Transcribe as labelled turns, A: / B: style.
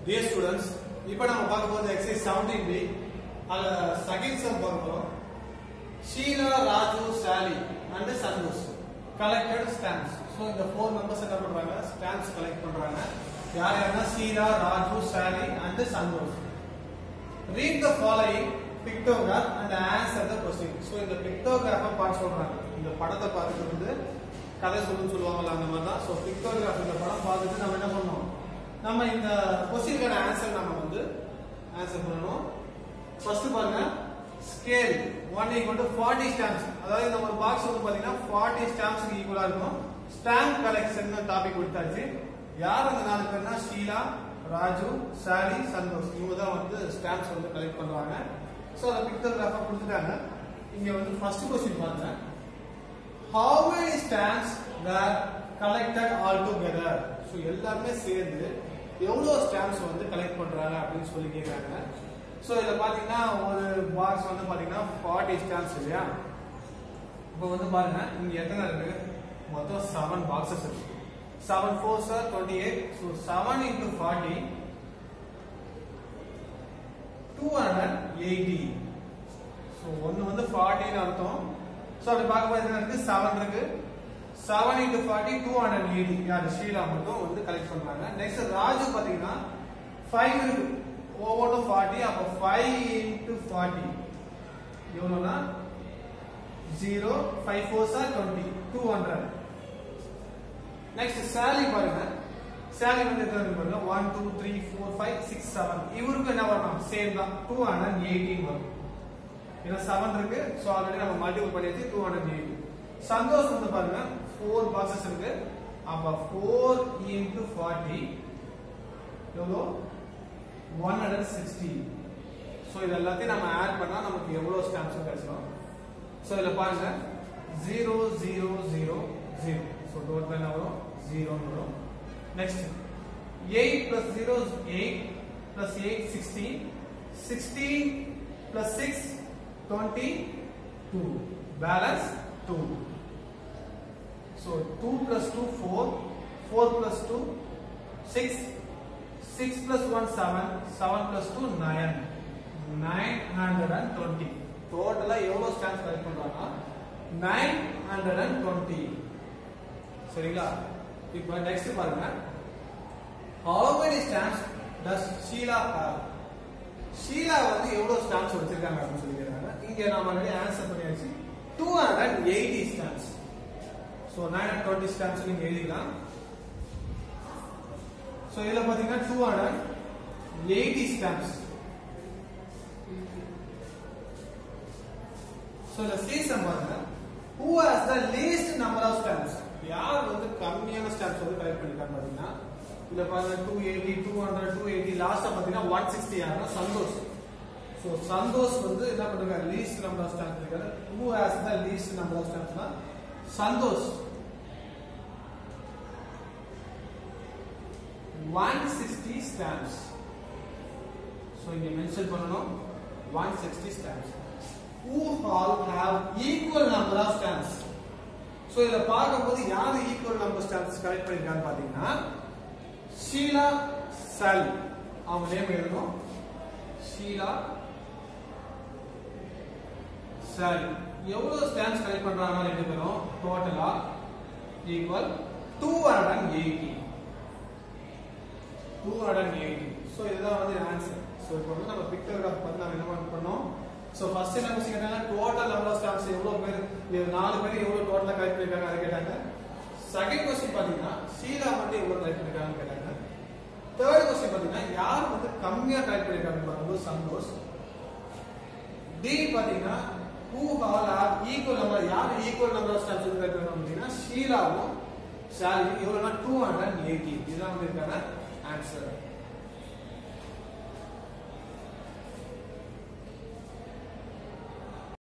A: dear students இப்போ நம்ம பார்க்க போகிறது எக்ஸசைஸ் செவன்டீன் பி அதில் செகண்ட் சம் பார்க்க போகிறோம் Sheela Raju Sally and Santosh collected stamps so இந்த ஃபோர் மெம்பர்ஸ் என்ன பண்றாங்க ஸ்டாம்ப்ஸ் கலெக்ட் பண்றாங்க யார் யாருன்னா Sheela Raju Sally and Santosh read the following pictograph and answer the question so இந்த பிக்டோகிராஃபை பார்த்து சொல்றாங்க இந்த படத்தை பார்த்துட்டு வந்து கதை சொல்லுன்னு சொல்லுவாங்கல்ல அந்த மாதிரி தான் ஸோ பிக்டோகிராஃப் இந்த படம் பார்த்துட்டு நம்ம என்ன பண்ணோம் நம்ம இந்த கொஸ்டினுக்கான ஆன்சர் நம்ம வந்து ஆன்சர் பண்ணணும் ஃபர்ஸ்ட் பாருங்க scale one equal to forty stamps அதாவது இந்த ஒரு பாக்ஸ் வந்து பாத்தீங்கன்னா ஃபார்ட்டி ஸ்டாம்ப்ஸ்க்கு ஈக்குவலா இருக்கும் ஸ்டாம்ப் கலெக்ஷன் டாபிக் கொடுத்தாச்சு யார் அந்த நாலு பேர்னா ஷீலா ராஜு சாலி சந்தோஷ் இவங்க தான் வந்து ஸ்டாம்ப்ஸ் வந்து கலெக்ட் பண்றாங்க ஸோ அதை பிக்டோகிராஃபா கொடுத்துட்டாங்க இங்க வந்து ஃபர்ஸ்ட் கொஸ்டின் பாருங்க how many stamps were collected all together so எல்லாருமே சேர்ந்து எவ்வளோ ஸ்டாம்ப்ஸ் வந்து கலெக்ட் பண்றாங்க அப்படின்னு சொல்லி கேட்குறாங்க ஸோ இதில் பார்த்தீங்கன்னா ஒரு பாக்ஸ் வந்து பார்த்தீங்கன்னா ஃபார்ட்டி ஸ்டாம்ப்ஸ் இல்லையா இப்போ வந்து பாருங்க இங்க எத்தனை இருக்கு மொத்தம் செவன் பாக்ஸஸ் இருக்கு seven fours are twenty eight so seven into forty two hundred eighty so ஒன்று வந்து ஃபார்ட்டின்னு அர்த்தம் ஸோ அப்படி பார்க்கும்போது என்ன இருக்கு செவன் இருக்கு seven into forty two hundred eighty யார் ஷீலா மட்டும் வந்து கலெக்ட் பண்றாங்க நெக்ஸ்ட் ராஜு பார்த்தீங்கன்னா ஃபைவ் இருக்கு ஒவ்வொன்றும் ஃபார்ட்டி அப்போ ஃபைவ் இன்டூ ஃபார்ட்டி எவ்வளோனா zero five fours are twenty two hundred next Sally பாருங்க சாலி வந்து எத்தனை இருக்கு பாருங்க one two three four five six seven இவருக்கு என்ன வரணும் சேம் தான் டூ ஹண்ட்ரட் எயிட்டீன் வரும் ஏன்னா செவன் இருக்கு ஸோ ஆல்ரெடி நம்ம மல்டிபிள் பண்ணியாச்சு டூ ஹண்ட்ரட் எயிட்டி சந்தோஷ் வந்து பாருங்க ஃபோர் பாக்ஸஸ் இருக்கு அப்ப ஃபோர் இன்டு ஃபார்ட்டி எவ்வளோ ஒன் ஹண்ட்ரட் சிக்ஸ்டி ஸோ இது எல்லாத்தையும் நம்ம ஆட் பண்ணா நமக்கு எவ்வளோ ஸ்டாம்ப்ஸ் கிடைச்சிடும் ஸோ இதில் பாருங்க zero zero zero zero so total என்ன வரும் ஜீரோன்னு வரும் next eight plus zero eight plus eight sixteen sixteen plus six twenty two balance two so two plus two four four plus two six six plus one seven seven plus two nine nine hundred and twenty டோட்டலா எவ்வளவு stamps collect பண்றாங்கன்னா nine hundred and twenty சரிங்களா இப்போ next பாருங்க how many stamps does Sheila have Sheila வந்து எவ்வளவு stamps வச்சிருக்காங்க அப்படின்னு சொல்லி கேட்கிறாங்க இங்க நாம ஆல்ரெடி ஆன்சர் பண்ணியாச்சு two hundred eighty stamps so nine hundred twenty stamps நீங்க எழுதிக்கலாம் ஸோ இதுல பாத்தீங்கன்னா two hundred eighty stamps so இந்த சீசன் பாருங்க who has the least number of stamps யார் வந்து கம்மியான ஸ்டாம்ப்ஸ் வந்து கலெக்ட் பண்ணிருக்காங்க பாத்தீங்கன்னா இதுல பாருங்க two eighty two hundred two eighty லாஸ்டா பாத்தீங்கன்னா ஒன் சிக்ஸ்டி யாருன்னா சந்தோஷ் ஸோ சந்தோஷ் வந்து என்ன பண்ணிருக்காரு லீஸ்ட் நம்பர் ஆஃப் ஸ்டாம்ப்ஸ் இருக்காரு who has the least number of ஸ்டாம்ப்ஸ்னா Santosh one sixty stamps so இங்க மென்ஷன் பண்ணணும் one sixty stamps who all have equal number of stamps so இத பார்க்கும்போது யாரு ஈக்குவல் நம்பர் ஸ்டாம்ப்ஸ் கலெக்ட் பண்ணிருக்காங்க பாத்தீங்கன்னா ஷீலா சாலி அவங்க நேம் எழுதணும் ஷீலா சாலி எவ்வளவு ஸ்டாம்ப்ஸ் கலெக்ட் பண்றாங்க ரெண்டு பேரும் டோட்டலா equal two hundred and eighty two hundred and eighty so இதுதான் வந்து ஆன்சர் ஸோ இப்போ வந்து நம்ம பிக்டோகிராஃப் வந்து நம்ம என்ன பண்ணோம் ஸோ ஃபர்ஸ்ட் என்ன கொஸ்டின் கேட்டாங்க டோட்டல் நம்பர் ஆஃப் ஸ்டாம்ப்ஸ் எவ்வளவு பேர் இது நாலு பேர் எவ்வளவு டோட்டலா கலெக்ட் பண்ணிருக்காங்க அதை கேட்டாங்க செகண்ட் கொஸ்டின் பாத்தீங்கன்னா ஷீலா மட்டும் எவ்வளவு கலெக்ட் பண்ணிருக்காங்கன்னு கேட்டாங்க தேர்ட் கொஸ்டின் பாத்தீங்கன்னா யார் வந்து கம்மியா கலெக்ட் பண்ணிருக்காங்க பார்க்கும்போது சந்தோஷ் டி பாத்தீங்கன்னா who all are equal number யார் ஈக்குவல் நம்பர் ஆஃப் ஸ்டாம்ப்ஸ் வந்து கலெக்ட் பண்ணணும் அப்படின்னா ஷீலாவும் ஷாலி எவ்வளவுனா டூ ஹண்ட்ரட் எயிட்டி இதுதான் வந்து இருக்கான ஆன்சர்